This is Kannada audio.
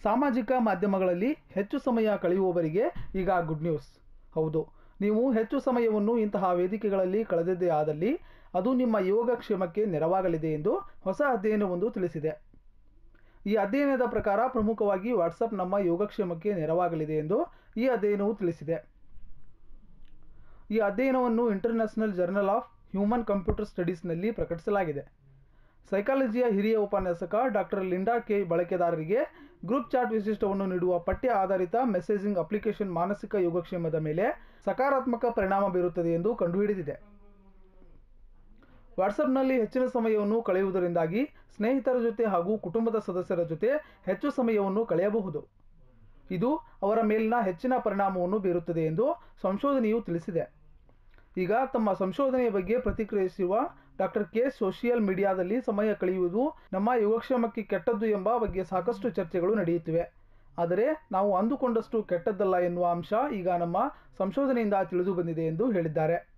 ಸಾಮಾಜಿಕ ಮಾಧ್ಯಮಗಳಲ್ಲಿ ಹೆಚ್ಚು ಸಮಯ ಕಳೆಯುವವರಿಗೆ ಈಗ ಗುಡ್ ನ್ಯೂಸ್ ಹೌದು ನೀವು ಹೆಚ್ಚು ಸಮಯವನ್ನು ಇಂತಹ ವೇದಿಕೆಗಳಲ್ಲಿ ಕಳೆದಿದ್ದೇ ಆದಲ್ಲಿ ಅದು ನಿಮ್ಮ ಯೋಗಕ್ಷೇಮಕ್ಕೆ ನೆರವಾಗಲಿದೆ ಎಂದು ಹೊಸ ಅಧ್ಯಯನವೊಂದು ತಿಳಿಸಿದೆ ಈ ಅಧ್ಯಯನದ ಪ್ರಕಾರ ಪ್ರಮುಖವಾಗಿ ವಾಟ್ಸಪ್ ನಮ್ಮ ಯೋಗಕ್ಷೇಮಕ್ಕೆ ನೆರವಾಗಲಿದೆ ಎಂದು ಈ ಅಧ್ಯಯನವು ತಿಳಿಸಿದೆ ಈ ಅಧ್ಯಯನವನ್ನು international journal of human computer ಸ್ಟಡೀಸ್ನಲ್ಲಿ ಪ್ರಕಟಿಸಲಾಗಿದೆ ಸೈಕಾಲಜಿಯ ಹಿರಿಯ ಉಪನ್ಯಾಸಕ ಡಾಕ್ಟರ್ ಲಿಂಡಾ ಕೆ ಬಳಕೆದಾರರಿಗೆ ಗ್ರೂಪ್ ಚಾಟ್ ವಿಶಿಷ್ಟವನ್ನು ನೀಡುವ ಪಠ್ಯ ಆಧಾರಿತ ಮೆಸೇಜಿಂಗ್ ಅಪ್ಲಿಕೇಶನ್ ಮಾನಸಿಕ ಯೋಗಕ್ಷೇಮದ ಮೇಲೆ ಸಕಾರಾತ್ಮಕ ಪರಿಣಾಮ ಬೀರುತ್ತದೆ ಎಂದು ಕಂಡುಹಿಡಿದಿದೆ ವಾಟ್ಸಪ್ನಲ್ಲಿ ಹೆಚ್ಚಿನ ಸಮಯವನ್ನು ಕಳೆಯುವುದರಿಂದಾಗಿ ಸ್ನೇಹಿತರ ಜೊತೆ ಹಾಗೂ ಕುಟುಂಬದ ಸದಸ್ಯರ ಜೊತೆ ಹೆಚ್ಚು ಸಮಯವನ್ನು ಕಳೆಯಬಹುದು ಇದು ಅವರ ಮೇಲಿನ ಹೆಚ್ಚಿನ ಪರಿಣಾಮವನ್ನು ಬೀರುತ್ತದೆ ಎಂದು ಸಂಶೋಧನೆಯು ತಿಳಿಸಿದೆ ಈಗ ತಮ್ಮ ಸಂಶೋಧನೆಯ ಬಗ್ಗೆ ಪ್ರತಿಕ್ರಿಯಿಸಿರುವ ಡಾಕ್ಟರ್ ಕೆ ಸೋಷಿಯಲ್ ಮೀಡಿಯಾದಲ್ಲಿ ಸಮಯ ಕಳೆಯುವುದು ನಮ್ಮ ಯೋಗಕ್ಷೇಮಕ್ಕೆ ಕೆಟ್ಟದ್ದು ಎಂಬ ಬಗ್ಗೆ ಸಾಕಷ್ಟು ಚರ್ಚೆಗಳು ನಡೆಯುತ್ತಿವೆ ಆದರೆ ನಾವು ಅಂದುಕೊಂಡಷ್ಟು ಕೆಟ್ಟದ್ದಲ್ಲ ಎನ್ನುವ ಅಂಶ ಈಗ ನಮ್ಮ ಸಂಶೋಧನೆಯಿಂದ ತಿಳಿದು ಬಂದಿದೆ ಎಂದು ಹೇಳಿದ್ದಾರೆ